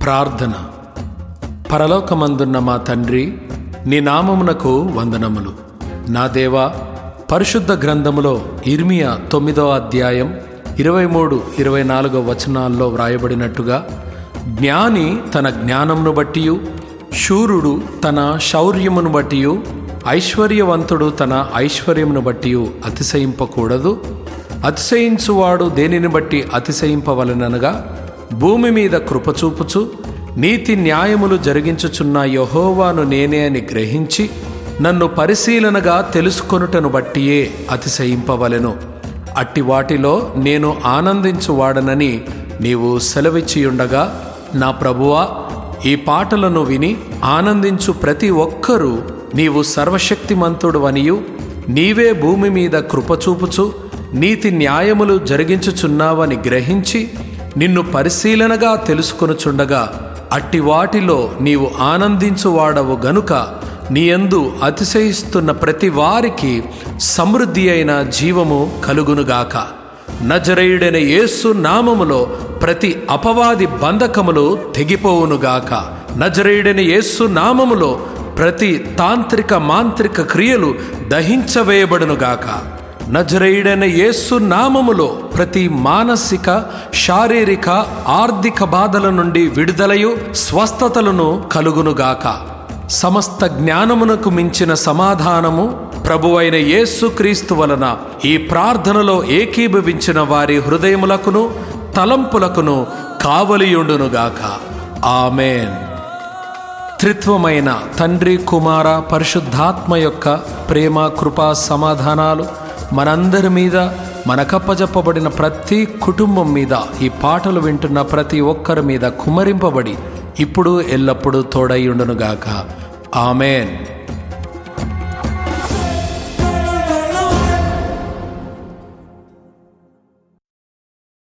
ప్రార్థన పరలోకమందున్న మా తండ్రి నీ నామమునకు వందనములు నా దేవా పరిశుద్ధ గ్రంథములో ఇర్మియా తొమ్మిదో అధ్యాయం ఇరవై మూడు ఇరవై నాలుగో వచనాల్లో వ్రాయబడినట్టుగా జ్ఞాని తన జ్ఞానమును బట్టియు శూరుడు తన శౌర్యమును బట్టియు ఐశ్వర్యవంతుడు తన ఐశ్వర్యమును బట్టియు అతిశయింపకూడదు అతిశయించువాడు దేనిని బట్టి అతిశయింపవలననగా భూమి మీద కృపచూపుచు నీతి న్యాయములు జరిగించుచున్న యహోవాను నేనే అని గ్రహించి నన్ను పరిశీలనగా తెలుసుకొనుటను బట్టియే అతిశయింపవలెను అట్టి వాటిలో నేను ఆనందించువాడనని నీవు సెలవిచ్చియుండగా నా ప్రభువా ఈ పాటలను విని ఆనందించు ప్రతి ఒక్కరూ నీవు సర్వశక్తిమంతుడు అనియు నీవే భూమి మీద కృపచూపుచు నీతి న్యాయములు జరిగించుచున్నావని గ్రహించి నిన్ను పరిశీలనగా తెలుసుకొనుచుండగా అట్టి వాటిలో నీవు ఆనందించువాడవు గనుక నీయందు అతిశయిస్తున్న ప్రతి వారికి సమృద్ధి అయిన జీవము కలుగునుగాక నజరేయుడైన యేసు నామములో ప్రతి అపవాది బంధకములు తెగిపోవునుగాక నజరేయుడైన యేసు నామములో ప్రతి తాంత్రిక మాంత్రిక క్రియలు దహించవేయబడునుగాక నజరేయుడైన యేసు నామములో ప్రతి మానసిక శారీరక ఆర్థిక బాధల నుండి విడుదలయు స్వస్థతలను కలుగునుగాక సమస్త జ్ఞానమునకు మించిన సమాధానము ప్రభువైన యేసుక్రీస్తు వలన ఈ ప్రార్థనలో ఏకీభవించిన వారి హృదయములకును తలంపులకును కావలియుండునుగాక ఆమెన్ త్రిత్వమైన తండ్రి కుమార పరిశుద్ధాత్మ యొక్క ప్రేమ కృపా సమాధానాలు మనందరి మీద మనకప్పజెప్పబడిన ప్రతి కుటుంబం మీద ఈ పాటలు వింటున్న ప్రతి ఒక్కరి మీద కుమరింపబడి ఇప్పుడు ఎల్లప్పుడూ తోడై ఉండునుగాక ఆమెన్